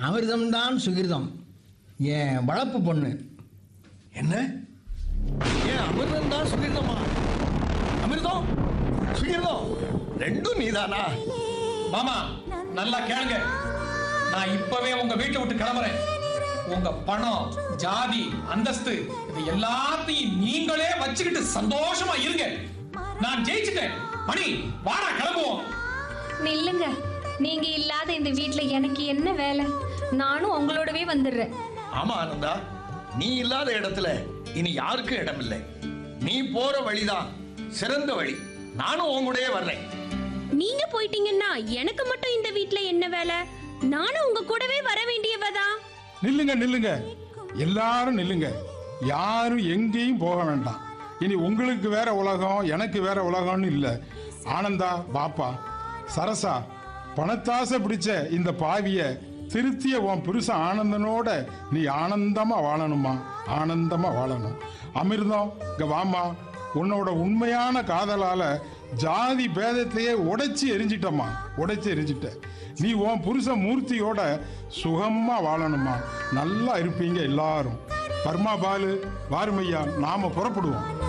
அமிர்தம்தான் சுகிர்தம் என் வளர்ப்பு பொண்ணு என்ன ஏன் அமிர்தம் தான் சுகிர்தமா அமிர்தம் சுகிர்தம் ரெண்டும் நீதானா மாமா நல்லா கேளுங்க நான் இப்பவே உங்க வீட்டை விட்டு கிளம்புறேன் உங்க பணம் ஜாதி அந்தஸ்து இது எல்லாத்தையும் நீங்களே வச்சுக்கிட்டு சந்தோஷமா இருங்க நான் ஜெயிச்சிட்டேன் மணி வாடா கிளம்புவோம் நில்லுங்க நீங்க இல்லாத இந்த வீட்ல எனக்கு என்ன வேலை நானும் உங்களோடவே வந்துடுறேன் ஆமா ஆனந்தா நீ இல்லாத இடத்துல இனி யாருக்கும் இடம் இல்லை நீ போற வழிதான் சிறந்த வழி நானும் உங்கூடயே வர்றேன் நீங்க போயிட்டீங்கன்னா எனக்கு மட்டும் இந்த வீட்ல என்ன வேலை நானும் உங்க கூடவே வர வேண்டியவதான் நில்லுங்க நில்லுங்க எல்லாரும் நில்லுங்க யாரும் எங்கேயும் போக வேண்டாம் இனி உங்களுக்கு வேற உலகம் எனக்கு வேற உலகம்னு இல்லை ஆனந்தா பாப்பா சரசா பணத்தாசை பிடிச்ச இந்த பாவிய திருத்திய உன் புருஷன் ஆனந்தனோட நீ ஆனந்தமா வாழணுமா ஆனந்தமா வாழணும் அமிர்தம் இங்க வாமா உன்னோட உண்மையான காதலால ஜாதி பேதத்தையே உடைச்சி எரிஞ்சிட்டம்மா உடைச்சி எரிஞ்சிட்ட நீ உன் புருஷ மூர்த்தியோட சுகமா வாழணுமா நல்லா இருப்பீங்க எல்லாரும் பர்மா பாலு வாருமையா நாம புறப்படுவோம்